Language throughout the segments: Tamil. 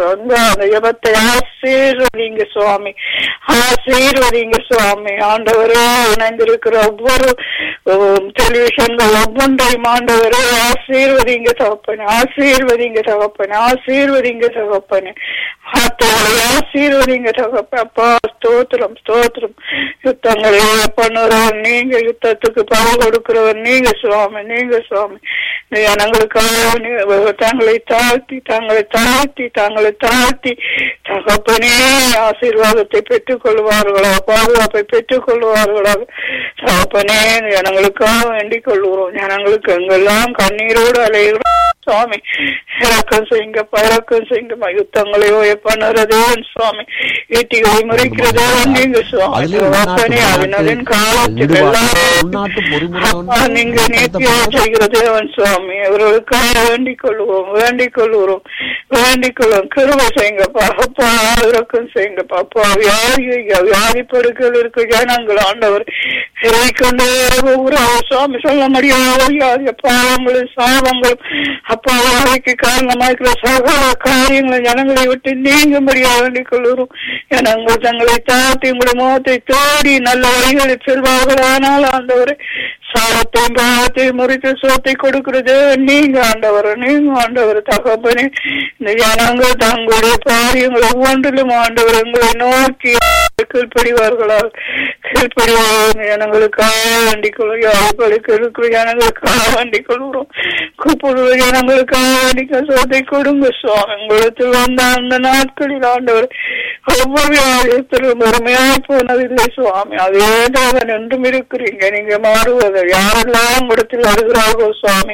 அந்த அந்த ஜபத்தை ஆசீர்வதிங்க சுவாமி ஆசீர்வதிங்க சுவாமி ஆண்டவரே இணைந்திருக்கிற ஒவ்வொரு டெலிவிஷன்கள் ஒவ்வொன்றையும் ஆண்டவரே ஆசீர்வதிங்க தகப்பனே ஆசீர்வதிங்க தகப்பனே ஆசீர்வதிங்க தகப்பனே ஆத்தவரை ஆசீர்வதிங்க தகப்ப அப்பா ஸ்தோத்திரம் ஸ்தோத்திரம் யுத்தங்களை பண்ணுறவர் நீங்க யுத்தத்துக்கு பணம் கொடுக்கிறவர் நீங்க சுவாமி நீங்க சுவாமி ஜனங்களுக்காக நீ- தங்களை தாழ்த்தி தங்களை தாழ்த்தி தங்களை தாழ்த்தி தகப்பனே ஆசீர்வாதத்தை பெற்றுக் கொள்வார்களா பாதுகாப்பை பெற்றுக் கொள்வார்களா தகப்பனே ஜனங்களுக்காக வேண்டிக் கொள்கிறோம் ஜனங்களுக்கு எங்கெல்லாம் கண்ணீரோடு அலைகிறோம் சுவாமி இறக்கம் செய்யுங்க பழக்கம் செய்யுங்க யுத்தங்களை பண்ணுற தேவன் சுவாமி ஈட்டிகளை முறைக்கிற தேவன் நீங்க சுவாமி அதுலயும் தகப்பனே அதனதின் காலத்துக்கு எல்லாம் உள்நாட்டு பொறிமுறை அப்பா, நீங்க நீத்தியாக செய்கிற தேவன் சுவாமி அவர்களுக்காக வேண்டிக் கொள்வோம் வேண்டிக் கொள்கிறோம் வேண்டிக் கொள்வோம் கிருப செய்யுங்கப்பா அப்பா இறக்கம் செய்யுங்கப்பா அப்பா வியாதி வியாதி படுக்கையில் இருக்க ஜனங்கள் ஆண்டவர் கொண்டு சுவாமி சொல்ல முடியாத வியாதி பாவங்களும் சாபங்களும் அப்பா வியாதிக்கு காரணமா இருக்கிற சகல காரியங்களை ஜனங்களை விட்டு நீங்க முடியாது வேண்டிக் கொள்கிறோம் ஜனங்கள் தங்களை தாத்தி உங்களுடைய முகத்தை தேடி நல்ல வழிகளில் செல்வார்கள் ஆனால் ஆண்டவர் சாபத்தையும் பாவத்தையும் முறித்து சோத்தை கொடுக்கிறது நீங்க ஆண்டவர் நீங்க ஆண்டவர் தகப்பனே இந்த ஜனங்கள் தங்களுடைய காரியங்கள் ஒவ்வொன்றிலும் ஆண்டவர் உங்களை நோக்கி கீழ்ப்படிவார்களால் கீழ்ப்படிவார்கள் ஜனங்களுக்காக வேண்டிக் கொள்ளும் யாருக்கு இருக்கிற ஜனங்களுக்காக வேண்டிக் கொள்கிறோம் கூப்பிடுற ஜனங்களுக்காக வேண்டிக்க சோத்தை கொடுங்க சுவாமி உங்களுக்கு வந்த அந்த நாட்களில் ஆண்டவர் ஒவ்வொரு ஆலயத்திலும் வறுமையாக போனதில்லை சுவாமி அதே தேவன் என்றும் இருக்கிறீங்க நீங்க மாறுவது யாரெல்லாம் உங்களிடத்தில் வருகிறார்களோ சுவாமி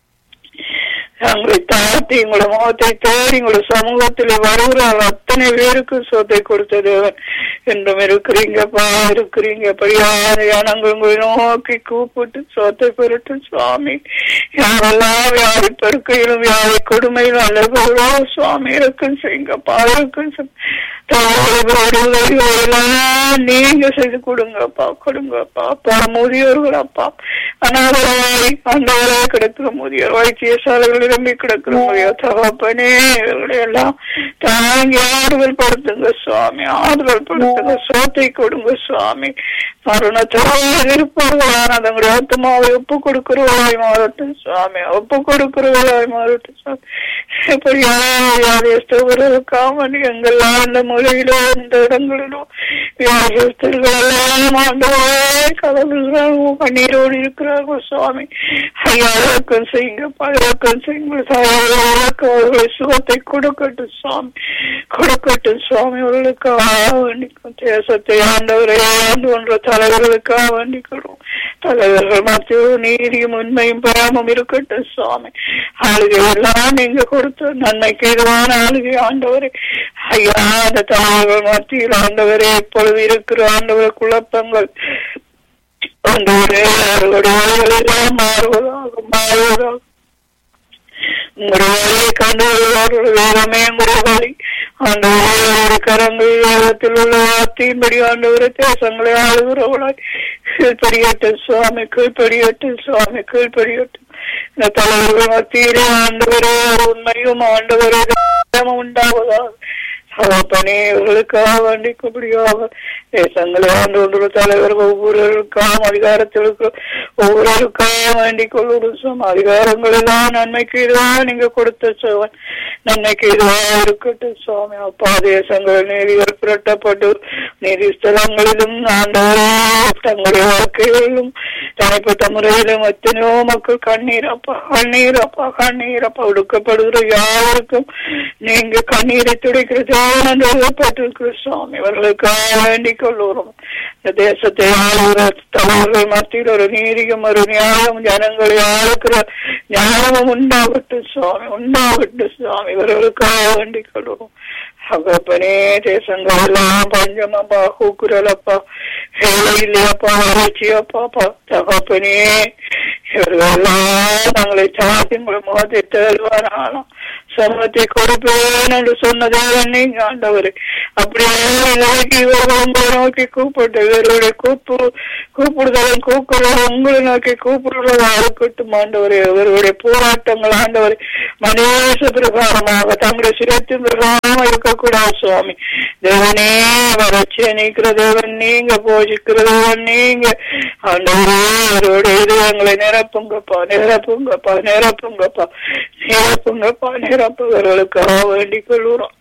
தங்களை தாழ்த்தி உங்களை முகத்தை தேடி உங்களுடைய சமூகத்தில் வருகிறார் அத்தனை பேருக்கு சொத்தை கொடுத்த தேவன் என்றும் இருக்கிறீங்கப்பா இருக்கிறீங்க படியான ஜனங்கள் உங்களை நோக்கி கூப்பிட்டு சொத்தை பெருட்டு சுவாமி யாரெல்லாம் வியாதி பெருக்கையிலும் வியாதி கொடுமையிலும் அல்லவோ சுவாமி இருக்கும் செய்யுங்கப்பா இருக்கும் செய்யுங்க. எல்லாம் நீங்க செய்து கொடுங்கப்பா கொடுங்கப்பா அப்பா முதியோர்கள் அப்பா அனாதரவாய் அண்டவராய் கிடக்கிற முதியோர் வைத்தியசாலைகள் நிரம்பி கிடக்கிற முதியோர் தகப்பனே இவர்களை எல்லாம் தாங்கி ஆறுதல் படுத்துங்க சுவாமி ஆறுதல் படுத்துங்க சோத்தை கொடுங்க சுவாமி மரணத்தோடு இருப்பார்களான தங்களுடைய ஆத்மாவை ஒப்பு கொடுக்கிறவர்களாய் மாறட்டும் சுவாமி ஒப்பு கொடுக்கிறவர்களாய் மாறட்டும் சுவாமி எப்படியாவதற்காக எங்கெல்லாம் அந்த மூலையிலோ இந்த இடங்களிலோ வியாதிஸ்தர்கள் எல்லாம் ஆண்டவரே கதவுகிறார்கள் கண்ணீரோடு இருக்கிறார்கள் சுவாமி ஐயா இறக்கம் செய்யுங்க பழக்கம் செய்யுங்க சாயர்களுக்கு அவர்களை சுகத்தை கொடுக்கட்டும் சுவாமி கொடுக்கட்டும் சுவாமி அவர்களுக்காக வேண்டிக்கும் தேசத்தை ஆண்டவரை ஆண்டு ஒன்ற தலைவர்களுக்காக வேண்டிக்கிறோம் தலைவர்கள் மத்திய நீதியும் உண்மையும் பெறாமல் இருக்கட்டும் சுவாமி ஆளுகை எல்லாம் நீங்க கொடுத்த நன்மைக்கு எதுவான ஆளுகை ஆண்டவரே ஐயா அந்த தலைவர்கள் மத்தியில் ஆண்டவரே எப்பொழுது இருக்கிற ஆண்டவர் குழப்பங்கள் ஆண்டவரே அவர்களுடைய வழிகள் எல்லாம் மாறுவதாக மாறுவதாக உங்களுடைய வழியை கண்டு வருவார்கள் வேறமே உங்களுடைய வழி ஆண்டவரே கரங்கள் உலகத்தில் உள்ள வார்த்தையின்படி ஆண்டவரை தேசங்களை ஆளுகிறவளாய் கீழ்படியட்டும் சுவாமி கீழ்படியட்டும் சுவாமி கீழ்படியட்டும் இந்த தலைவர்கள் மத்தியிலே ஆண்டவரே உண்மையும் ஆண்டவரே உண்டாவதாக சகப்பனே இவர்களுக்காக வேண்டிக்கபடியாக தேசங்களை ஆண்டு கொண்டுள்ள தலைவர் ஒவ்வொருவருக்காக அதிகாரத்தில் இருக்கிற ஒவ்வொருவருக்காக வேண்டிக் கொள்ளும் சும் அதிகாரங்கள் எல்லாம் நன்மைக்கு இதுவாக நீங்க கொடுத்த சோவன் நன்மைக்கு இதுவாக இருக்கட்டும் சுவாமி அப்பா தேசங்கள் நீதிகள் புரட்டப்பட்டு நீதி ஸ்தலங்களிலும் ஆண்டவரே தங்களுடைய வாழ்க்கைகளிலும் தனிப்பட்ட முறையிலும் எத்தனையோ மக்கள் கண்ணீர் அப்பா கண்ணீர் அப்பா கண்ணீர் அப்பா ஒடுக்கப்படுகிற யாருக்கும் நீங்க கண்ணீரை துடைக்கிறது பட்டிருக்கிற சுவாமி இவர்களுக்காக வேண்டிக் கொள்ளுகிறோம் இந்த தேசத்தை ஆளுகிற தலைவர்கள் மத்தியில் ஒரு நீதியும் ஒரு நியாயம் ஜனங்களை ஆளுக்கிற ஞானமும் உண்டாகட்டும் சுவாமி உண்டாகட்டும் சுவாமி இவர்களுக்காக வேண்டிக் கொள்ளுவோம் தகப்பனே தேசங்கள் எல்லாம் பஞ்சமப்பா கூக்குரலப்பா வேலை இல்லையப்பா வறட்சியப்பா தகப்பனே இவர்களெல்லாம் தங்களை சாத்தி முகத்தை தேடுவாராலும் சமத்தை கொடுப்பேன் என்று சொன்னதே நீங்க ஆண்டவர் அப்படியே இன்றைக்கு இவர்கள் உங்களை நோக்கி கூப்பிட்டு இவர்களுடைய கூப்பு கூப்பிடுதலும் கூக்குறதும் உங்களை நோக்கி கூப்பிடுறதா இருக்கட்டும் ஆண்டவரே இவர்களுடைய போராட்டங்கள் ஆண்டவரே மனேச பிரகாரமாக தங்களுடைய சிரத்தின் பிரகாரமாக இருக்கக்கூடாது சுவாமி தேவனே வறட்சியை நீக்கிற தேவன் நீங்க போஷிக்கிற தேவன் நீங்க ஆண்டவரே அவருடைய இதயங்களை நிரப்புங்கப்பா நிரப்புங்கப்பா நிரப்புங்கப்பா நிரப்புங்கப்பா நிரப்புகிறவர்களுக்காக வேண்டிக் கொள்கிறோம்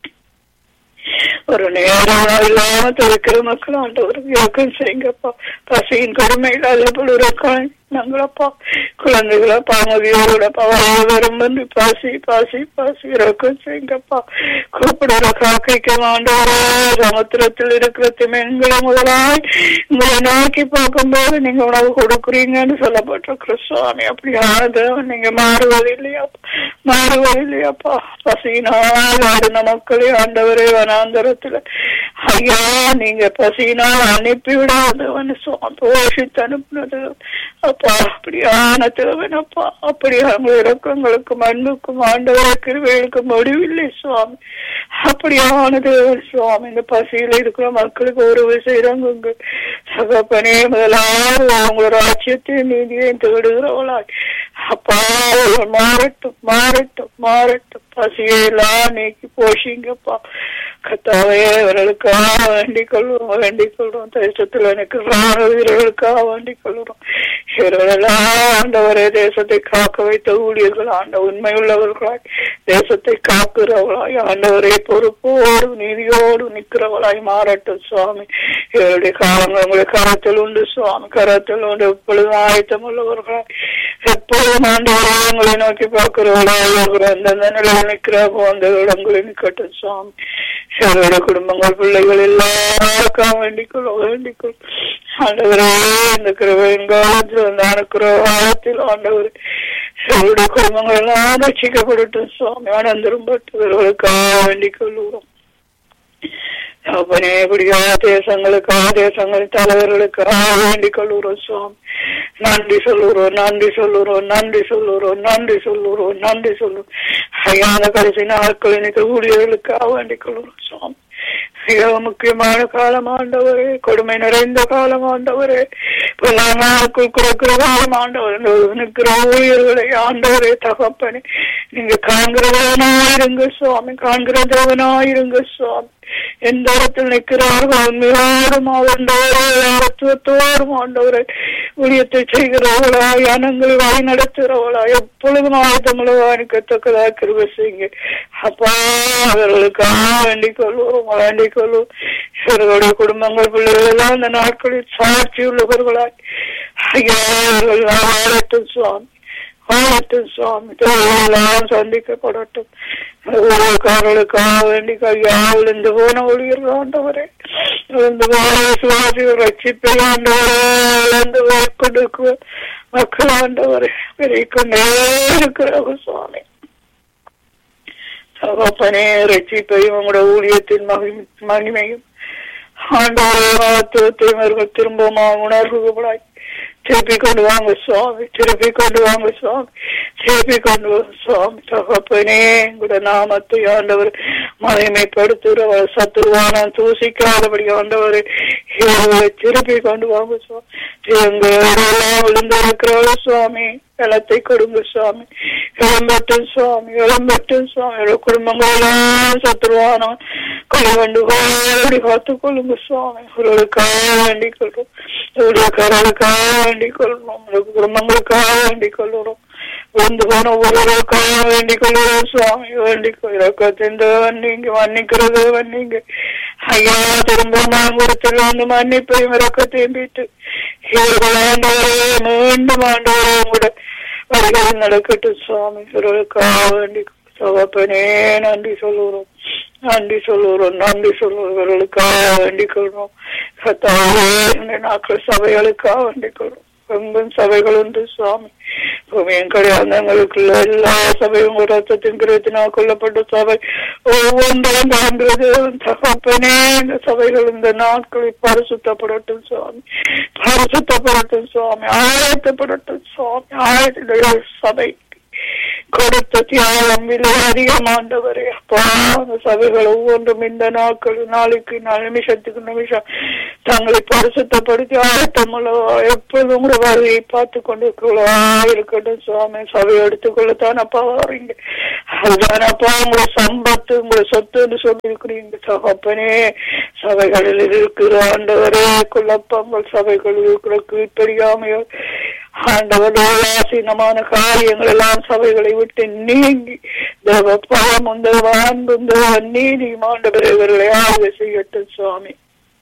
ஒரு நேரம் இல்லாம தவிக்கிற மக்கள் ஆண்டவர் இறக்கம் செய்யுங்கப்பா பசியின் கொடுமை இல்லாத பொழுதுக்கான் நாங்களப்பா குழந்தைகளப்பா மதியோடப்பா வரும் வந்து பாசி பாசி பாசி இறக்கம் செய்யுங்கப்பா கூப்பிடுற காக்கைக்கு ஆண்டவரே சமுத்திரத்தில் இருக்கிற திமென்களை முதலாய் உங்களை நோக்கி பார்க்கும்போது நீங்க உணவு கொடுக்குறீங்கன்னு சொல்லப்பட்டிருக்கிற சுவாமி அப்படியானது நீங்க மாறுவதில்லையா மாறுவதில்லையாப்பா பசியினால் ஆடின மக்களே ஆண்டவரே வனாந்தரத்துல ஐயா நீங்க பசியினால் அனுப்பி விடாதவன் சுவாமி போஷித்து அனுப்பினது அப்பா அப்படியான தேவனப்பா அப்படியான இறக்கங்களுக்கும் அன்புக்கும் ஆண்டவர கிருவைகளுக்கு முடிவில்லை சுவாமி அப்படியான தேவன் சுவாமி இந்த பசியில இருக்கிற மக்களுக்கு ஒரு செய்யறவங்க சகப்பனே முதலாவது அவங்களோட ராஜ்யத்தையும் நீதியையும் தேடுகிறவளாய் அப்பா அவர்கள் மாறட்டும் மாறட்டும் மாறட்டும் பசியெல்லாம் நீக்கி போஷிங்கப்பா கத்தாவே அவர்களுக்காக வேண்டிக் கொள்வோம் வேண்டிக் கொள்வோம் தேசத்தில் எனக்கு ராணுவ வீரர்களுக்காக வேண்டிக் கொள்வோம் இவர்களெல்லாம் ஆண்டவரே தேசத்தை காக்க வைத்த ஊழியர்கள் ஆண்ட உண்மை உள்ளவர்களாய் தேசத்தை காக்குறவளாய் ஆண்டவரே பொறுப்போடு நீதியோடு நிற்கிறவளாய் மாறட்டும் சுவாமி இவருடைய காலங்கள் உங்களுடைய கரத்தில் உண்டு சுவாமி கரத்தில் உண்டு எப்பொழுதும் ஆயத்தம் உள்ளவர்களாய் எப்பொழுதும் ஆண்டவரே உங்களை நோக்கி பார்க்கிறவர்களாக அந்தந்த நிலையில் நிற்கிற அந்த இடங்களில் நிற்கட்டும் சுவாமி இவருடைய குடும்பங்கள் பிள்ளைகள் எல்லாருக்கும் வேண்டிக் கொள்ள வேண்டிக் கொள்ள ஆண்டவரே இந்த கிருபையின் காலத்தில் அந்த அனுக்கிற காலத்தில் ஆண்டவர் இவருடைய குடும்பங்கள் எல்லாம் ரட்சிக்கப்படட்டும் சுவாமி ஆனந்தரும் பட்டுவர்களுக்காக வேண்டிக் கொள்கிறோம் அப்பனே இப்படியா தேசங்களுக்காக தேசங்களின் தலைவர்களுக்காக வேண்டிக் கொள்கிறோம் சுவாமி நன்றி சொல்லுறோம் நன்றி சொல்லுறோம் நன்றி சொல்லுறோம் நன்றி சொல்லுறோம் நன்றி சொல்லுறோம் ஐயான கடைசி நாட்கள் இன்னைக்கு ஊழியர்களுக்காக வேண்டிக் கொள்கிறோம் சுவாமி மிக முக்கியமான காலம் ஆண்டவரே கொடுமை நிறைந்த காலம் ஆண்டவரே நாட்கள் குறைக்கிற காலம் ஆண்டவர் நிற்கிற ஊழியர்களை ஆண்டவரே தகப்பனே நீங்க காண்கிறவனாயிருங்க சுவாமி காண்கிறதவனாயிருங்க சுவாமி எந்த இடத்தில் நிற்கிறார்கள் உண்மையோடும் ஆண்டவரோடும் ஆண்டவரை ஊழியத்தை செய்கிறவர்களா யனங்களை வழி நடத்துகிறவர்களா எப்பொழுதும் ஆயத்தமுள்ளவானிக்கத்தக்கதா கிருப செய்யுங்க அப்பா அவர்களுக்காக வேண்டிக் கொள்வோம் வேண்டிக் கொள்வோம் இவர்களுடைய குடும்பங்கள் பிள்ளைகள் எல்லாம் இந்த நாட்களில் சாட்சி உள்ளவர்களாய் ஐயா அவர்கள் வாழட்டும் சுவாமி வாழட்டும் சுவாமி எல்லாம் சந்திக்கப்படட்டும் ஊழல்காரர்களுக்காக வேண்டி ஐயா விழுந்து போன ஒளியர்கள் ஆண்டவரே விழுந்து போன விசுவாசிகள் ரட்சிப்பை ஆண்டவரே விழுந்து கொடுக்க மக்கள் ஆண்டவரே பெரிய கொண்டே இருக்கிறார்கள் சுவாமி தகப்பனே ரட்சிப்பையும் உங்களோட ஊழியத்தின் மகிமை மகிமையும் ஆண்டவரே மகத்துவத்தையும் அவர்கள் திரும்பமாக உணர்வுகளாய் திருப்பி கொண்டு வாங்க சுவாமி திருப்பி கொண்டு வாங்க சுவாமி திருப்பி கொண்டு வாங்க சுவாமி தகப்பனே கூட நாமத்தை ஆண்டவர் மகிமைப்படுத்துகிறவர் சத்துருவான தூசிக்காதபடி ஆண்டவர் இவர்களை திருப்பி கொண்டு வாங்க சுவாமி எங்கெல்லாம் விழுந்திருக்கிறவர்கள் சுவாமி பலத்தை கொடுங்க சுவாமி இளம்பட்டும் சுவாமி இளம்பட்டும் சுவாமி குடும்பங்கள் எல்லாம் சத்துருவான கொலை கொண்டு ஓடி காத்துக் கொள்ளுங்க சுவாமி அவர்களுக்காக வேண்டிக் கொள்றோம் ஊழியக்காரர்களுக்காக வேண்டிக் கொள்றோம் குடும்பங்களுக்காக வேண்டிக் கொள்கிறோம் வந்து போன ஒவ்வொருவருக்காக வேண்டிக் கொள்கிறோம் சுவாமி வேண்டிக் இறக்கத்தின் தேவன் நீங்க மன்னிக்கிற தேவன் நீங்க ஐயா திரும்ப நான் கொடுத்துல வந்து மன்னிப்பையும் இறக்கத்தையும் பீட்டு இவர்கள் ஆண்டவரே மீண்டும் ஆண்டவரே கூட வழிகள் நடக்கட்டும் சுவாமி இவர்களுக்காக வேண்டி சகப்பனே நன்றி சொல்லுகிறோம் நன்றி சொல்லுகிறோம் நன்றி சொல்லுகிறவர்களுக்காக வேண்டிக் கொள்றோம் கத்தாவே நாட்கள் சபைகளுக்காக வேண்டிக் கொள்றோம் எங்கும் சபைகள் உண்டு சுவாமி பூமியின் கடையாந்தங்களுக்குள்ள எல்லா சபையும் ஒரு ரத்தத்தின் கிரகத்தினால் கொல்லப்பட்ட சபை ஒவ்வொன்றும் காண்கிறது தகப்பனே இந்த சபைகள் இந்த நாட்களில் பரிசுத்தப்படட்டும் சுவாமி பரிசுத்தப்படட்டும் சுவாமி ஆயத்தப்படட்டும் சுவாமி ஆயத்த சபை கொடுத்த தியாகம் விலை அதிகமாண்டவரே அப்பா அந்த சபைகள் ஒவ்வொன்றும் இந்த நாட்கள் நாளுக்கு நாள் நிமிஷத்துக்கு நிமிஷம் தங்களை பரிசுத்தப்படுத்தி ஆயத்தமுள்ள எப்பொழுதும் கூட வருகையை பார்த்து கொண்டிருக்கிறா இருக்கட்டும் சுவாமி சபை எடுத்துக்கொள்ளத்தான் அப்பா வரீங்க அதுதான் அப்பா உங்களை சம்பத்து உங்களை சொத்துன்னு சொல்லி இருக்கிறீங்க சகப்பனே சபைகளில் இருக்கிற ஆண்டவரே குழப்பங்கள் சபைகளில் இருக்கிற கீழ்ப்படியாமையோ ஆண்டவரே ஆசீனமான காரியங்கள் எல்லாம் சபைகளை விட்டு நீங்கி தேவ பழம் இந்த அன்பு இந்த நீதியும் ஆண்டவரே இவர்களை ஆய்வு செய்யட்டும் சுவாமி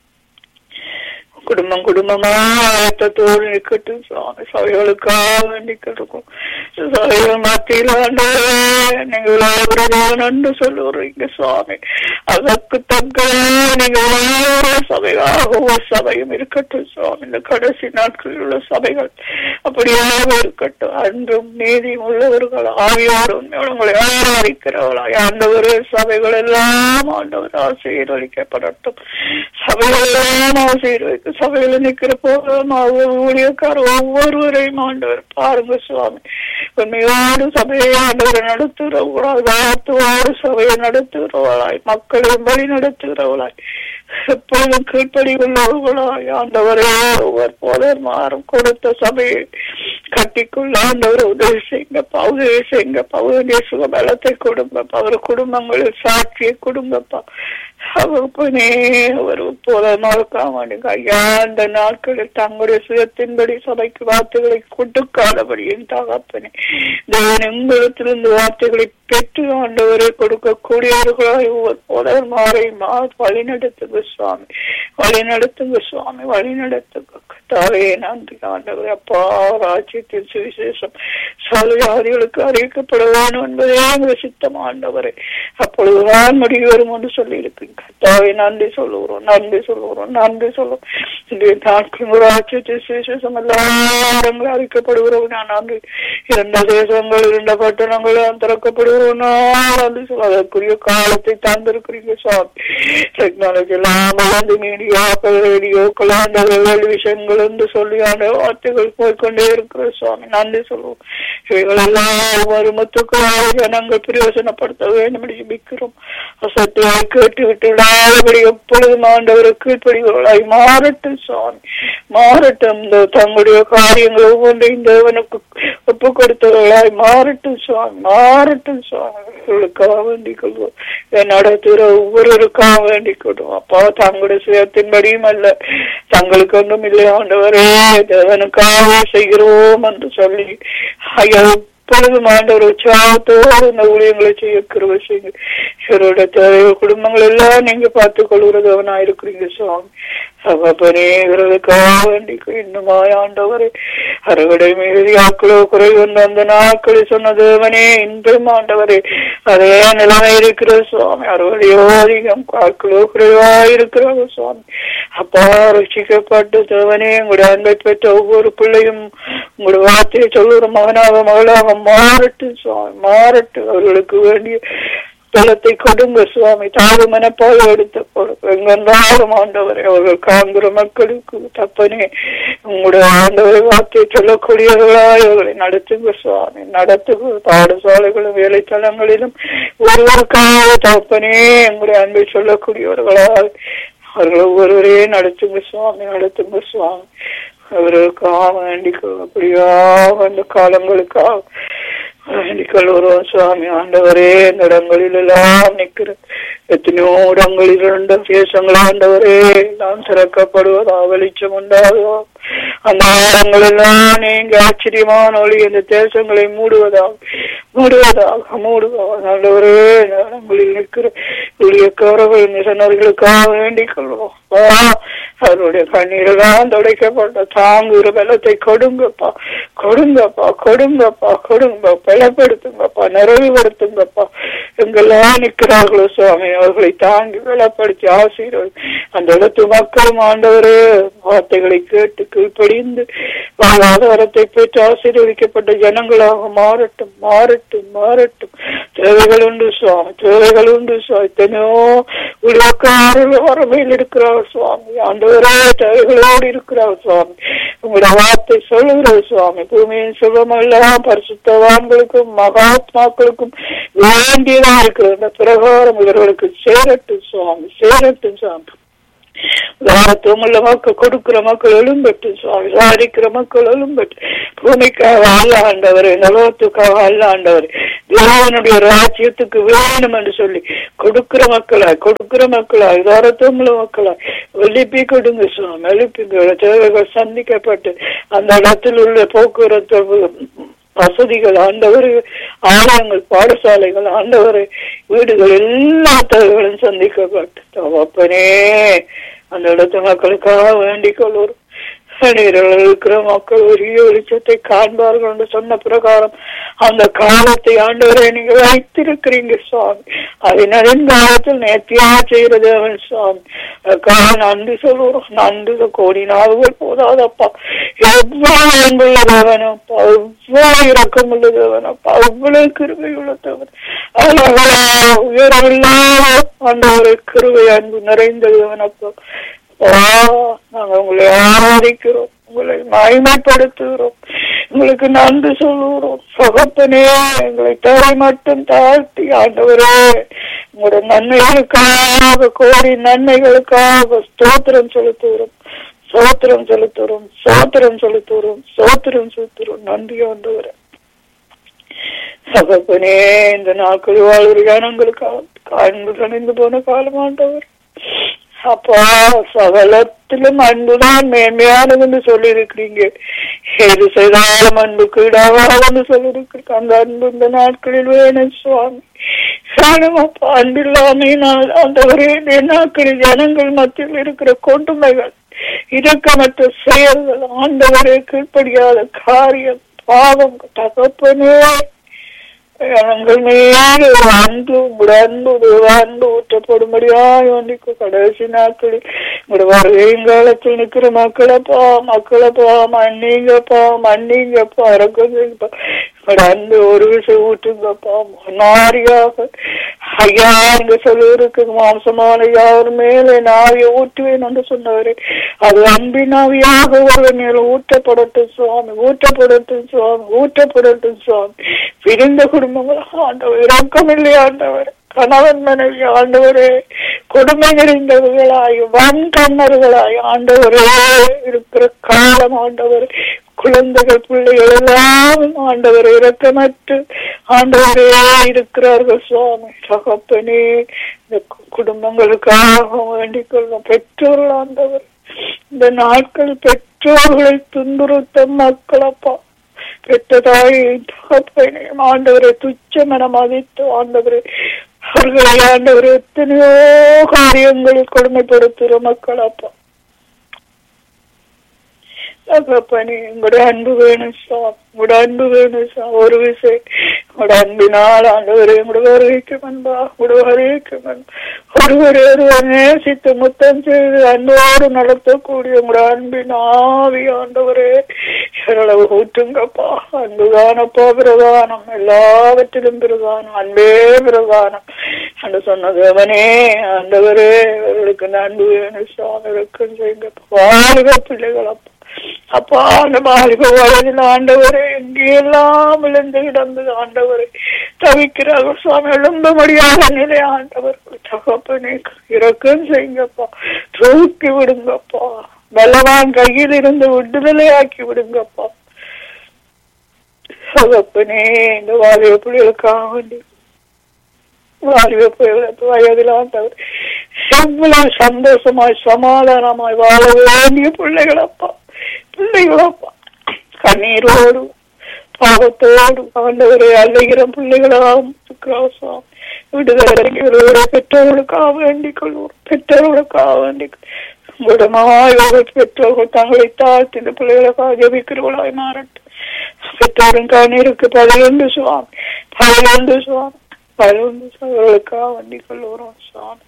குடும்பம் குடும்பமா ஆயத்தத்தோடு நிக்கட்டும் சுவாமி சபைகளுக்காக வேண்டிக்கிட்டு சபைகள் மத்தியில் ஆண்டவரே நீங்க விளையாடுறதோ நன்று சொல்லுறீங்க சுவாமி அதற்கு தக்க நீங்க விளையாடுற சபையாக ஒவ்வொரு சபையும் இருக்கட்டும் சுவாமி இந்த கடைசி நாட்களில் உள்ள சபைகள் அப்படியாக இருக்கட்டும் அன்றும் நீதியும் உள்ளவர்கள் ஆவியோடு உண்மையோடு உங்களை ஆராதிக்கிறவர்களாய் ஆண்டவர் சபைகள் எல்லாம் ஆண்டவர் ஆசீர்வதிக்கப்படட்டும் சபைகள் எல்லாம் ஆசீர்வதிக்க சபையில நிக்கிற போதும் ஊழியக்கார ஒவ்வொருவரையும் ஆண்டவர் பாருங்க சுவாமி உண்மையோடு சபையை ஆண்டவரை நடத்துகிறவர்களாய் வாழ்த்துவோடு சபையை நடத்துகிறவர்களாய் மக்களையும் வழி நடத்துகிறவர்களாய் எப்பொழுதும் கீழ்ப்படி உள்ளவர்களாய் ஆண்டவரே ஒவ்வொரு போதர் மாறும் கொடுத்த சபையை கட்டிக்குள்ள ஆண்டவர் உதவி செய்யுங்கப்பா உதவி செய்யுங்கப்பா உதவிய சுக பலத்தை கொடுங்கப்பா அவர் குடும்பங்களில் சாட்சியை கொடுங்கப்பா அவப்பனே ஒரு போதமாக வேண்டுங்க ஐயா அந்த நாட்களில் தங்களுடைய சுயத்தின்படி சபைக்கு வார்த்தைகளை கொடுக்காதபடியும் தகப்பனே தேவன் எங்களிடத்திலிருந்து வார்த்தைகளை பெற்று ஆண்டவரை கொடுக்கக்கூடியவர்களாய் ஒவ்வொரு போதர் மாறை மா வழி நடத்துங்க சுவாமி வழி நடத்துங்க சுவாமி வழி நடத்துங்க கத்தாவே நன்றி ஆண்டவர் அப்பா ராஜ்யத்தின் சுவிசேஷம் சாலையாதிகளுக்கு அறிவிக்கப்பட வேண்டும் என்பதே எங்கள் சித்தம் ஆண்டவரே அப்பொழுது நான் முடி வரும் என்று சொல்லி இருப்பீங்க கத்தாவே நன்றி சொல்லுகிறோம் நன்றி சொல்லுகிறோம் நன்றி சொல்லுவோம் இன்றைய நாட்கள் ராஜ்யத்தின் சுவிசேஷம் எல்லாரும் அறிக்கப்படுகிறோம் நான் நன்றி இரண்ட தேசங்கள் இரண்ட பட்டணங்கள் திறக்கப்படுகிறோம் நான் நன்றி சொல்ல அதற்குரிய காலத்தை தந்திருக்கிறீங்க சுவாமி டெக்னாலஜி எல்லாம் வளர்ந்து மீடியாக்கள் ரேடியோக்கள் ஆண்ட விஷயங்கள் என்று சொல்லி ஆண்ட வார்த்தைகள் போய்கொண்டே இருக்கிற சுவாமி நன்றி சொல்லுவோம் இவைகள் எல்லாம் ஒவ்வொரு முத்துக்களாக ஜனங்கள் பிரயோசனப்படுத்த வேண்டும் என்று ஜெபிக்கிறோம் அசத்தியாய் கேட்டு விட்டு விடாதபடி எப்பொழுதும் ஆண்டவர் கீழ்ப்படிகளாய் மாறட்டும் சுவாமி மாறட்டும் இந்த தங்களுடைய காரியங்கள் ஒவ்வொன்றையும் தேவனுக்கு ஒப்பு கொடுத்தவர்களாய் மாறட்டும் சுவாமி மாறட்டும் சுவாமி அவர்களுக்காக வேண்டிக் கொள்வோம் நடத்துகிற ஒவ்வொருவருக்காக வேண்டிக் கொள்வோம் அப்பா தங்களுடைய சுயத்தின்படியும் அல்ல தங்களுக்கு ஒன்றும் இல்லை ஆண்டவரே தேவனுக்காக செய்கிறோம் என்று சொல்லி ஐயா எப்பொழுதும் ஆண்டவர் உற்சாகத்தோடு இந்த ஊழியங்களை செய்ய கிருப செய்யுங்க இவரோட தேவை குடும்பங்கள் எல்லாம் நீங்க பார்த்துக் கொள்கிறது அவனா இருக்கிறீங்க சுவாமி சகப்பனே இவர்களுக்காக வேண்டிக் இன்னுமாய் ஆண்டவரே அறுவடை மீறி ஆக்களோ குறை வந்த அந்த நாட்களில் சொன்ன தேவனே இன்றும் ஆண்டவரே அதே நிலைமை இருக்கிற சுவாமி அறுவடையோ அதிகம் ஆக்களோ குறைவா இருக்கிறாங்க சுவாமி அப்பா ரசிக்கப்பட்டு தேவனே உங்களுடைய அன்பை பெற்ற ஒவ்வொரு பிள்ளையும் உங்களுடைய வார்த்தையை சொல்லுற மகனாக மகளாக மாறட்டும் சுவாமி மாறட்டும் அவர்களுக்கு வேண்டிய பலத்தை கொடுங்க சுவாமி தாழ்வு மனப்பாக எடுத்து கொடுங்க எங்கென்றாலும் ஆண்டவரை அவர்கள் காண்கிற மக்களுக்கு தப்பனே உங்களுடைய ஆண்டவரை வார்த்தை சொல்லக்கூடியவர்களாய் அவர்களை நடத்துங்க சுவாமி நடத்துங்க பாடசாலைகளும் வேலைத்தளங்களிலும் ஒருவருக்காக தப்பனே உங்களுடைய அன்பை சொல்லக்கூடியவர்களால் அவர்கள் ஒவ்வொருவரே நடத்துங்க சுவாமி நடத்துங்க சுவாமி அவர்களுக்காக வேண்டிக் அப்படியா அந்த காலங்களுக்காக வேண்டிக் கொள்கிறோம் சுவாமி ஆண்டவரே இந்த இடங்களில் எல்லாம் நிற்கிற எத்தனையோ இடங்களில் இருந்த தேசங்கள் ஆண்டவரே எல்லாம் திறக்கப்படுவதா வெளிச்சம் உண்டாகுதோ அந்த இடங்கள் எல்லாம் நீங்க ஆச்சரியமான ஒளி இந்த தேசங்களை மூடுவதாக மூடுவதாக மூடுவதாக ஆண்டவரே இந்த இடங்களில் நிற்கிற ஊழியக்காரர்கள் மிஷனர்களுக்காக வேண்டிக் கொள்வோம் அவருடைய கண்ணீரெல்லாம் துடைக்கப்பட்ட தாங்குகிற பலத்தை கொடுங்கப்பா கொடுங்கப்பா கொடுங்கப்பா கொடுங்க பலப்படுத்துங்கப்பா நிறைவுபடுத்துங்கப்பா எங்கெல்லாம் நிற்கிறார்களோ சுவாமி அவர்களை தாங்கி பலப்படுத்தி ஆசீர்வதி அந்த இடத்து மக்களும் ஆண்டவரே வார்த்தைகளை கேட்டு கீழ்ப்படிந்து வாழ்வாதாரத்தை பெற்று ஆசீர்வதிக்கப்பட்ட ஜனங்களாக மாறட்டும் மாறட்டும் மாறட்டும் தேவைகள் உண்டு சுவாமி தேவைகள் உண்டு சுவாமி எத்தனையோ உலகக்காரர்கள் வரமையில் இருக்கிறார் சுவாமி ஆண்டவர் ஆண்டவரே தேவைகளோடு இருக்கிறார் சுவாமி உங்களோட வார்த்தை சொல்லுகிறது சுவாமி பூமியின் சுகமெல்லாம் பரிசுத்தவான்களுக்கும் மகாத்மாக்களுக்கும் வேண்டியதா இருக்கிற அந்த பிரகாரம் இவர்களுக்கு சேரட்டும் சுவாமி சேரட்டும் சுவாமி உள்ள மக்கள் கொடுக்கிற மக்கள் எழும்பட்டு சுவாமி சாதிக்கிற மக்கள் எழும்பட்டு பூமிக்காக அல்ல ஆண்டவர் நலத்துக்காக அல்ல ஆண்டவர் தேவனுடைய ராஜ்யத்துக்கு வேணும் என்று சொல்லி கொடுக்கிற மக்களா கொடுக்கிற மக்களா உள்ள மக்களா எழுப்பி கொடுங்க சுவாமி எழுப்பிங்க தேவைகள் சந்திக்கப்பட்டு அந்த இடத்தில் உள்ள போக்குவரத்து வசதிகள் ஆண்டவர் ஆலயங்கள் பாடசாலைகள் ஆண்டவர் வீடுகள் எல்லா தேவைகளும் சந்திக்கப்பட்டு தவப்பனே அந்த இடத்து மக்களுக்காக வேண்டிக் கொள்வோம் இருக்கிற மக்கள் உரிய வெளிச்சத்தை காண்பார்கள் என்று சொன்ன பிரகாரம் அந்த காலத்தை ஆண்டவரை நீங்க வைத்திருக்கிறீங்க சுவாமி அதனின் காலத்தில் நேர்த்தியா செய்யறது அவன் சுவாமி அதுக்காக நன்றி சொல்லுறோம் நன்றி கோடி நாவுகள் போதாதப்பா எவ்வளவு அன்புள்ள தேவனப்பா எவ்வளவு இறக்கம் உள்ள தேவனப்பா எவ்வளவு கிருபை உள்ள தேவன் உயரவில்லாத ஆண்டவரை கிருபை அன்பு நிறைந்த தேவனப்பா நாங்க உங்களை ஆராதிக்கிறோம் உங்களை மகிமைப்படுத்துகிறோம் உங்களுக்கு நன்றி சொல்லுகிறோம் சகப்பனே எங்களை தரை மட்டும் தாழ்த்தி ஆண்டவரே உங்களோட நன்மைகளுக்காக கோடி நன்மைகளுக்காக ஸ்தோத்திரம் செலுத்துகிறோம் சோத்திரம் செலுத்துறோம் சோத்திரம் செலுத்துறோம் சோத்திரம் செலுத்துறோம் நன்றி ஆண்டவரே சகப்பனே இந்த நாட்கள் வாழ்கிற ஜனங்களுக்காக காண்பு கணிந்து போன காலம் ஆண்டவர் அப்பா சகலத்திலும் அன்புதான் மேன்மையானதுன்னு சொல்லி இருக்கிறீங்க எது செய்தாலும் அன்புக்கு இடாகாதுன்னு சொல்லி இருக்கிறீங்க அந்த அன்பு இந்த நாட்களில் வேணும் சுவாமி வேணும் அப்பா அன்பில்லாமே நான் ஆண்டவரே இந்த நாட்களில் ஜனங்கள் மத்தியில் இருக்கிற கொடுமைகள் இரக்கமற்ற செயல்கள் ஆண்டவரே கீழ்ப்படியாத காரியம் பாவம் தகப்பனே எங்கள் மேலே அன்பு அன்பு அன்பு ஊற்றப்படும்படியாய் வந்திக்கு கடைசி நாட்களில் உங்களோட வருகைங்காலத்தில் நிக்கிற மக்களப்பா மக்களப்பா மன்னிங்கப்பா மன்னிங்கப்பா இறக்குங்கப்பா உங்களோட அன்பு ஒரு விஷயம் ஊற்றுங்கப்பா மாறியாக ஐயா இங்க சொல்லிருக்கு மாம்சமான யார் மேலே நாவிய ஊற்றுவேன் என்று சொன்னவரே அது அன்பினாவியாக ஒரு மேல ஊற்றப்படட்டும் சுவாமி ஊற்றப்படட்டும் சுவாமி ஊற்றப்படட்டும் சுவாமி பிரிந்த குடும்பங்கள் ஆண்டவர் இறக்கம் இல்லை ஆண்டவர் கணவன் மனைவி ஆண்டவரே கொடுமை நிறைந்தவர்களாய் வன் கண்ணர்களாய் ஆண்டவரே இருக்கிற காலம் ஆண்டவர் குழந்தைகள் பிள்ளைகள் எல்லாம் ஆண்டவர் இறக்கமற்று ஆண்டவரே இருக்கிறார்கள் சுவாமி தகப்பனே இந்த குடும்பங்களுக்காக வேண்டிக் கொள்ளும் பெற்றோர்கள் ஆண்டவர் இந்த நாட்கள் பெற்றோர்களை துன்புறுத்த மக்களப்பா பெற்றதாய் தகப்பனையும் ஆண்டவரை துச்சமென மதித்து ஆண்டவரை அவர்களை ஆண்டவர் எத்தனையோ காரியங்களில் கொடுமைப்படுத்துகிற மக்கள் அப்பா தகப்பனே உங்களோட அன்பு வேணும் சார் உங்களோட அன்பு வேணும் சார் ஒரு விஷயம் உங்களோட அன்பினால் ஆண்டவரே உங்களோட வருகைக்கு அன்பா உங்களோட வருகைக்கு அன்பா ஒருவர் ஒருவர் நேசித்து முத்தம் செய்து அன்போடு நடத்தக்கூடிய உங்களோட அன்பின் ஆவி ஆண்டவரே எவ்வளவு ஊற்றுங்கப்பா அன்புதானப்பா பிரதானம் எல்லாவற்றிலும் பிரதானம் அன்பே பிரதானம் என்று சொன்னது அவனே ஆண்டவரே இவர்களுக்கு அன்பு வேணும் சுவாமி இருக்கும் செய்யுங்கப்பா வாழ்க பிள்ளைகளப்பா அப்பா அந்த பாலிப வயதில் ஆண்டவரே எங்கெல்லாம் விழுந்து கிடந்து ஆண்டவரை தவிக்கிறார்கள் சுவாமி எழும்ப முடியாத நிலை ஆண்டவர் தகப்பனே இறக்கம் செய்யுங்கப்பா தூக்கி விடுங்கப்பா பலவான் கையில் இருந்து விடுதலை ஆக்கி விடுங்கப்பா தகப்பனே இந்த வாலிப பிள்ளைகளுக்காக வேண்டி வாலிப பிள்ளைகளுக்கு வயதில் ஆண்டவர் எவ்வளவு சந்தோஷமாய் சமாதானமாய் வாழ வேண்டிய பிள்ளைகளப்பா பிள்ளைகளப்பா கண்ணீரோடு பாவத்தோடு ஆண்டவரை அழைகிற பிள்ளைகளாம் விடுதலை பெற்றோர்களுக்காக வேண்டிக் கொள்வோம் பெற்றோர்களுக்காக வேண்டிக் உடமாய் பெற்றோர்கள் தங்களை தாழ்த்தி இந்த பிள்ளைகளுக்காக ஜபிக்கிறவர்களாய் மாறட்டும் பெற்றோரும் கண்ணீருக்கு பதினொன்று சுவாமி பதினொன்று சுவாமி பதினொன்று அவர்களுக்காக வேண்டிக் கொள்வோம் சுவாமி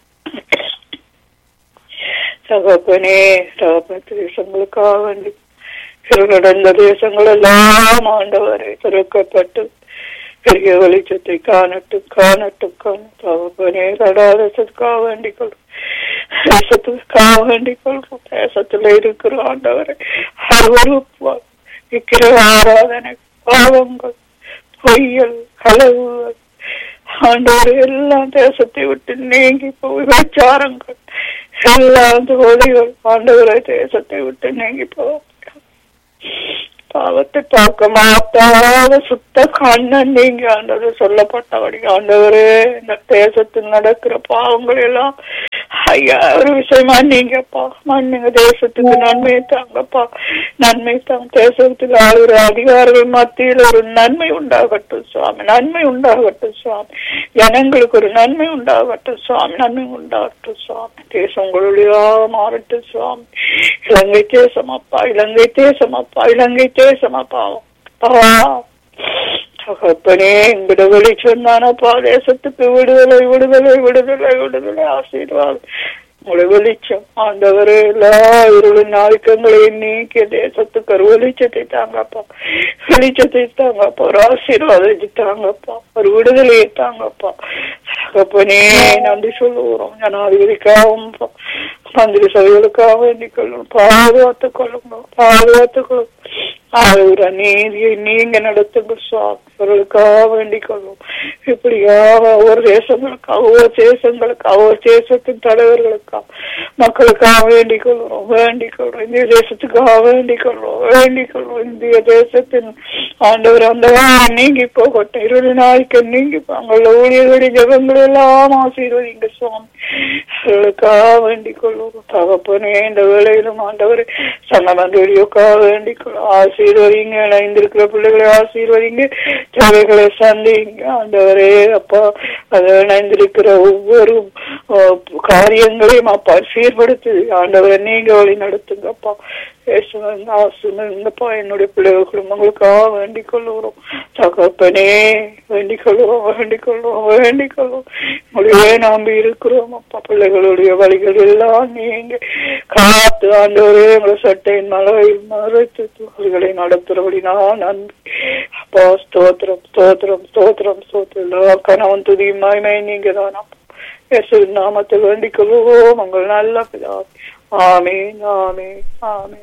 தகப்பனே தகப்பன தேசங்களுக்காக வேண்டி நடந்த தேசங்கள் எல்லாம் ஆண்டவரை திறக்கப்பட்டு பெரிய வெளிச்சத்தை காணட்டும் காணட்டும் காணும் தகப்பனே கடாதத்துக்காக வேண்டிக் கொள்ளும் தேசத்துக்காக வேண்டிக் கொள்றோம் தேசத்துல இருக்கிற ஆண்டவரை அருவருப்பார் விக்கிர ஆராதனை பாவங்கள் பொய்யல் களவுகள் ஆண்டவர் எல்லாம் தேசத்தை விட்டு நீங்கி போய் விபச்சாரங்கள் எல்லாம் தோழிகள் ஆண்டவரை தேசத்தை விட்டு நீங்கி போக பாவத்தை பார்க்க மாட்டாத சுத்த கண்ணன் நீங்க ஆண்டவர் சொல்லப்பட்டபடி ஆண்டவரே இந்த தேசத்தில் நடக்கிற பாவங்கள் எல்லாம் ஐயா ஒரு விஷயமா நீங்கப்பா மண்ணுங்க தேசத்துக்கு நன்மை தாங்கப்பா நன்மை தாங்க தேசத்தில் ஆளுகிற அதிகாரிகள் மத்தியில் ஒரு நன்மை உண்டாகட்டும் சுவாமி நன்மை உண்டாகட்டும் சுவாமி ஜனங்களுக்கு ஒரு நன்மை உண்டாகட்டும் சுவாமி நன்மை உண்டாகட்டும் சுவாமி தேசம் உங்களுடையா மாறட்டும் சுவாமி இலங்கை தேசம் அப்பா இலங்கை தேசம் அப்பா இலங்கை தேசம் அப்பா தகப்பனே எங்கிட்ட வெளிச்சம் தானப்பா தேசத்துக்கு விடுதலை விடுதலை விடுதலை விடுதலை ஆசீர்வாதம் உங்களை வெளிச்சம் ஆண்டவரே எல்லா இருளின் ஆயுக்கங்களையும் நீக்கி தேசத்துக்கு ஒரு வெளிச்சத்தை தாங்கப்பா வெளிச்சத்தை தாங்கப்பா ஒரு ஆசீர்வாதத்தை தாங்கப்பா ஒரு விடுதலையை தாங்கப்பா தகப்பனே நன்றி சொல்லுகிறோம் ஜனாதிபதிக்காகவும் மந்திரி சபைகளுக்காக வேண்டிக் கொள்ளும் பாதுகாத்துக் கொள்ளுங்க பாதுகாத்துக் கொள்ளும் ஆளுகிற நீதியை நீங்க நடத்துங்க சுவாமி அவர்களுக்காக வேண்டிக் கொள்ளும் இப்படியாக ஒவ்வொரு தேசங்களுக்காக ஒவ்வொரு தேசங்களுக்காக ஒவ்வொரு தேசத்தின் தலைவர்களுக்காக மக்களுக்காக வேண்டிக் கொள்கிறோம் வேண்டிக் கொள்றோம் இந்திய தேசத்துக்காக வேண்டிக் கொள்றோம் வேண்டிக் கொள்றோம் இந்திய தேசத்தின் ஆண்டவர் அந்த நீங்கி போகட்டும் இருபது நாளைக்கு நீங்கி அவங்கள ஊழியர்களுடைய ஜபங்கள் எல்லாம் ஆசீர்வதிங்க சுவாமி அவர்களுக்காக வேண்டிக் கொள்வோம் தகப்பனே இந்த வேலையிலும் ஆண்டவர் சங்கமந்தோடியோக்காக வேண்டிக் கொள்ளும் ஆசீர்வதிங்க இணைந்திருக்கிற பிள்ளைகளை ஆசீர்வதிங்க தேவைகளை சந்திங்க ஆண்டவரே அப்பா அது இணைந்திருக்கிற ஒவ்வொரு காரியங்களையும் அப்பா சீர்படுத்து ஆண்டவரை நீங்க வழி நடத்துங்கப்பா ஆசுங்கப்பா என்னுடைய பிள்ளைகள் குடும்பங்களுக்காக வேண்டிக் கொள்ளுகிறோம் தகப்பனே வேண்டிக் கொள்ளுவோம் வேண்டிக் கொள்ளுவோம் வேண்டிக் கொள்வோம் உங்களுடைய நம்பி இருக்கிறோம் அப்பா பிள்ளைகளுடைய வழிகள் எல்லாம் நீங்க காத்து ஆண்டவரே உங்களை சட்டையின் மலையில் மறைத்து அவர்களை நடத்துறபடி நான் நன்றி அப்பா ஸ்தோத்திரம் ஸ்தோத்திரம் ஸ்தோத்திரம் ஸ்தோத்திரம் எல்லா கணவன் துதியும் மகிமை நீங்க தான் அப்பா இயேசுவின் நாமத்தில் வேண்டிக் கொள்வோம் உங்கள் நல்ல பிதாவே ஆமீன் ஆமீன் ஆமீன்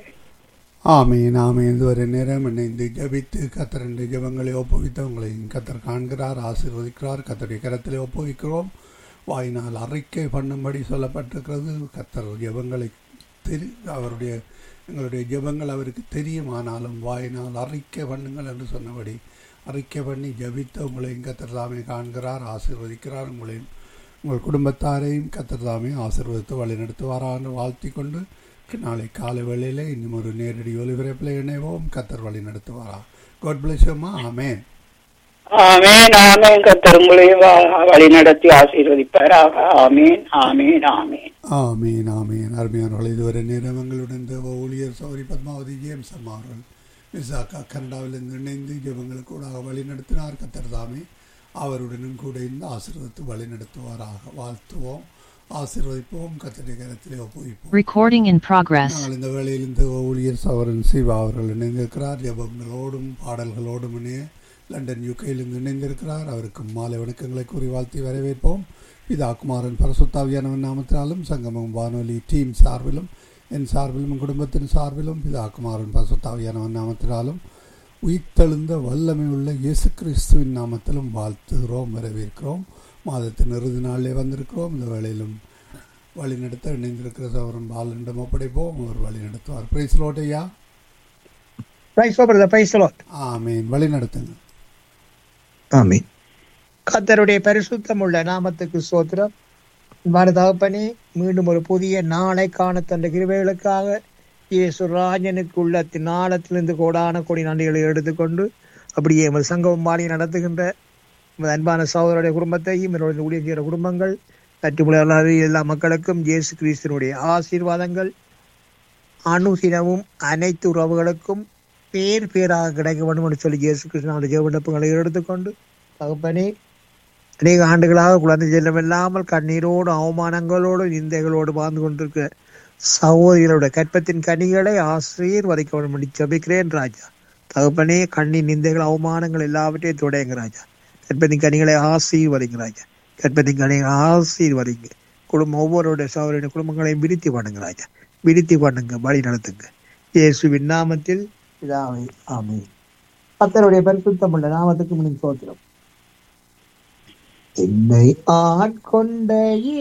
ஆமீன் ஆமீன் இதுவரை நேரம் இணைந்து ஜபித்து கத்தரண்டு ஜபங்களை ஒப்புவித்து உங்களையும் கத்தர் காண்கிறார் ஆசீர்வதிக்கிறார் கத்தருடைய கரத்திலே ஒப்புவிக்கிறோம் வாயினால் அறிக்கை பண்ணும்படி சொல்லப்பட்டிருக்கிறது கத்தர் ஜபங்களை தெரி அவருடைய எங்களுடைய ஜபங்கள் அவருக்கு தெரியும் ஆனாலும் வாயினால் அறிக்கை பண்ணுங்கள் என்று சொன்னபடி அறிக்கை பண்ணி ஜபித்து உங்களையும் கத்தர் தாமே காண்கிறார் ஆசீர்வதிக்கிறார் உங்களையும் உங்கள் குடும்பத்தாரையும் கத்தர் தாமே ஆசீர்வதித்து வழிநடத்துவாரான்னு வாழ்த்தி கொண்டு நாளை காலை வேளையில் இன்னும் ஒரு நேரடி ஒலிபரப்பில் இணைவோம் கத்தர் வழி நடத்துவாரா காட் பிளஸ் யூமா ஆமேன் ஆமேன் ஆமேன் கத்தர் உங்களையும் வழி நடத்தி ஆசீர்வதிப்பாராக ஆமேன் ஆமேன் ஆமேன் ஆமீன் ஆமீன் அருமையானவர்கள் இதுவரை நேரம் எங்களுடன் தேவ ஊழியர் சௌரி பத்மாவதி ஜேம்ஸ் அம்மா அவர்கள் விசாக்கா கனடாவிலிருந்து இணைந்து ஜெபங்களுக்கு கூட வழி நடத்தினார் கத்தர் தாமே அவருடனும் கூட இருந்து ஆசீர்வதித்து வழி நடத்துவாராக வாழ்த்துவோம் ஆசீர்வதிப்போம் கத்தடி கரத்திலே ஒப்புவிப்போம் Recording in progress. நாங்கள் இந்த வேளையில் இந்த ஊழியர் சவரன் சிவா அவர்கள் இணைந்திருக்கிறார் ஜபங்களோடும் பாடல்களோடும் இணைய லண்டன் யுகையிலிருந்து இணைந்திருக்கிறார் அவருக்கு மாலை வணக்கங்களை கூறி வாழ்த்தி வரவேற்போம் பிதா குமாரன் பரசுத்தாவியானவன் நாமத்தினாலும் சங்கமம் வானொலி டீம் சார்பிலும் என் சார்பிலும் என் குடும்பத்தின் சார்பிலும் பிதா குமாரன் பரசுத்தாவியானவன் நாமத்தினாலும் உயிர்த்தெழுந்த வல்லமை உள்ள இயேசு கிறிஸ்துவின் நாமத்திலும் வாழ்த்துகிறோம் வரவேற்கிறோம் மாதத்தின் இறுதி நாளிலே வந்திருக்கிறோம் இந்த வேளையிலும் வழிநடத்த இணைந்திருக்கிற சவரன் பாலனிடம் ஒப்படைப்போம் அவர் வழி நடத்துவார் பிரைஸ் லோட்டையா பிரைஸ் பிரதர் பிரைஸ் லாட் ஆமீன் வழி நடத்துங்க ஆமீன் கத்தருடைய பரிசுத்தம் உள்ள நாமத்துக்கு சோத்திரம் அன்பான தகப்பனே மீண்டும் ஒரு புதிய நாளை காண தந்த கிருபைகளுக்காக இயேசு ராஜனுக்கு உள்ள நாளத்திலிருந்து கோடான கோடி நன்றிகளை எடுத்துக்கொண்டு அப்படியே எமது சங்கமம் மாறி நடத்துகின்ற எமது அன்பான சகோதரருடைய குடும்பத்தையும் என்னுடைய ஊழியர் செய்கிற குடும்பங்கள் கற்றுமுறையாளர் எல்லா மக்களுக்கும் இயேசு கிறிஸ்தினுடைய ஆசீர்வாதங்கள் அணுசினமும் அனைத்து உறவுகளுக்கும் பேர் பேராக கிடைக்க வேண்டும் என்று சொல்லி இயேசு கிருஷ்ணனுடைய ஜெவவிண்ணப்பங்களை எடுத்துக்கொண்டு தகப்பனே அநேக ஆண்டுகளாக குழந்தை செல்லம் இல்லாமல் கண்ணீரோடு அவமானங்களோடு நிந்தைகளோடு வாழ்ந்து கொண்டிருக்கிற சகோதரிகளுடைய கற்பத்தின் கனிகளை ஆசிரியர் வதைக்க வேண்டும் என்று ஜபிக்கிறேன் ராஜா தகப்பனே கண்ணின் நிந்தைகள் அவமானங்கள் எல்லாவற்றையும் துடையுங்க ராஜா கற்பத்தின் கனிகளை ஆசீர்வதிங்க ராஜா கற்பத்தின் கனிகளை ஆசீர்வதிங்க குடும்பம் ஒவ்வொருடைய சகோதரனுடைய குடும்பங்களையும் விருத்தி பண்ணுங்க ராஜா விருத்தி பண்ணுங்க வழி நடத்துங்க இயேசுவின் நாமத்தில் இதாவை ஆமென் கர்த்தருடைய பரிசுத்தமுள்ள நாமத்துக்கு முன் சோத்திரம் என்னை ஆட்கொண்ட